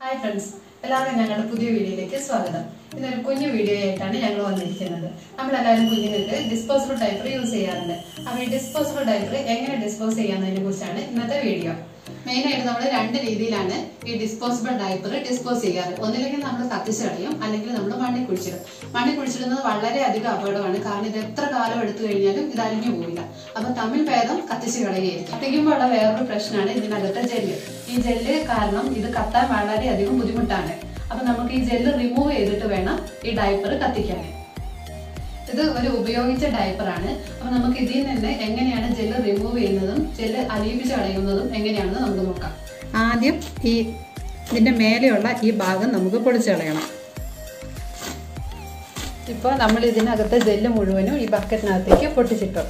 hi friends എല്ലാവർക്കും ഞങ്ങളുടെ പുതിയ വീഡിയോയിലേക്ക് സ്വാഗതം ഇന്നൊരു കുഞ്ഞു വീഡിയോ ആയിട്ടാണ് ഞങ്ങൾ വന്നിരിക്കുന്നത് നമ്മളെല്ലാവരും കുഞ്ഞുങ്ങൾക്ക് ഡിസ്പോസിബിൾ ഡൈപ്പർ യൂസ് ചെയ്യാറുണ്ട് അപ്പോൾ ഈ ഡിസ്പോസിബിൾ ഡൈപ്പർ എങ്ങനെ ഡിസ്പോസ് ചെയ്യാന്നതിനെ കുറിച്ചാണ് ഇന്നത്തെ വീഡിയോ മെയിൻ ആയിട്ട് നമ്മൾ രണ്ട് രീതിയിലാണ് ഈ ഡിസ്പോസിബിൾ ഡൈപ്പർ ഡിസ്പോസ് ചെയ്യാറ് ഒന്നില്ലെങ്കിൽ നമ്മൾ കത്തിച്ച് കളയും അല്ലെങ്കിൽ നമ്മൾ മണ്ണിൽ കുഴിച്ചിടും മണ്ണിൽ കുഴിച്ചിടുന്നത് വളരെ അധികം അപകടമാണ് കാരണം ഇത് എത്ര കാലം എടുത്തു കഴിഞ്ഞാലും ഇത് അലിഞ്ഞു പോവില്ല അപ്പൊ തമ്മിൽ ഭേദം കത്തിച്ച് കളയുകയായിരിക്കും കത്തിക്കുമ്പോൾ ഉള്ള വേറൊരു പ്രശ്നമാണ് ഇതിനകത്തെ ജെല്ല് ഈ ജെല്ല് കാരണം ഇത് കത്താൻ വളരെ അധികം ബുദ്ധിമുട്ടാണ് അപ്പൊ നമുക്ക് ഈ ജെല്ല് റിമൂവ് ചെയ്തിട്ട് വേണം ഈ ഡയപ്പർ കത്തിക്കാൻ ഇത് ഒരു ഉപയോഗിച്ച ഡയപ്പറാണ് അപ്പൊ നമുക്ക് ഇതിൽ നിന്ന് എങ്ങനെയാണ് ജെല്ല് റിമൂവ് ചെയ്യുന്നതും ജെല്ല് അലിയിപ്പിച്ച് കളയുന്നതും എങ്ങനെയാണെന്ന് നമുക്ക് നോക്കാം ആദ്യം ഈ ഇതിന്റെ മേലെയുള്ള ഈ ഭാഗം നമുക്ക് പൊളിച്ചു കളയണം ഇപ്പോൾ നമ്മൾ ഇതിനകത്തെ ജെല്ല് മുഴുവനും ഈ ബക്കറ്റിനകത്തേക്ക് പൊട്ടിച്ചിട്ടു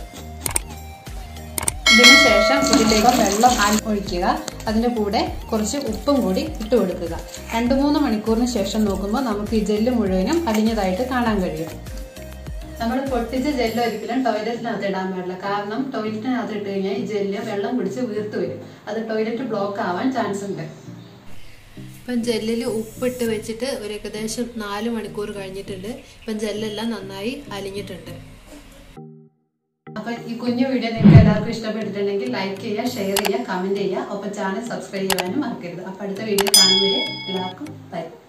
ഇതിന് ശേഷം ഇതിലേക്ക് വെള്ളം ആ- ഒഴിക്കുക അതിൻ്റെ കൂടെ കുറച്ച് ഉപ്പും കൂടി ഇട്ട് കൊടുക്കുക രണ്ട് മൂന്ന് മണിക്കൂറിന് ശേഷം നോക്കുമ്പോൾ നമുക്ക് ഈ ജെല്ല് മുഴുവനും അലിഞ്ഞതായിട്ട് കാണാൻ കഴിയും നമ്മൾ പൊട്ടിച്ച ജെല്ല് ഒരിക്കലും ടോയ്ലറ്റിനകത്ത് ഇടാൻ പാടില്ല കാരണം ടോയ്ലറ്റിനകത്ത് ഇട്ട് കഴിഞ്ഞാൽ ഈ ജെല്ല് വെള്ളം പിടിച്ച് വീർത്ത് വരും അത് ടോയ്ലറ്റ് ബ്ലോക്ക് ആവാൻ ചാൻസ് ഉണ്ട് ഇപ്പം ജെല്ലിൽ ഉപ്പിട്ട് വെച്ചിട്ട് ഒരു ഏകദേശം നാല് മണിക്കൂർ കഴിഞ്ഞിട്ടുണ്ട് ഇപ്പം ജെല്ലെല്ലാം നന്നായി അലിഞ്ഞിട്ടുണ്ട് അപ്പൊ ഈ കുഞ്ഞു വീഡിയോ നിങ്ങൾക്ക് എല്ലാവർക്കും ഇഷ്ടപ്പെട്ടിട്ടുണ്ടെങ്കിൽ ലൈക്ക് ചെയ്യുക ഷെയർ ചെയ്യുക കമന്റ് ചെയ്യുക ഒപ്പം ചാനൽ സബ്സ്ക്രൈബ് ചെയ്യാനും മറക്കരുത് അപ്പൊ അടുത്ത വീഡിയോ കാണുമ്പോൾ എല്ലാവർക്കും ബൈ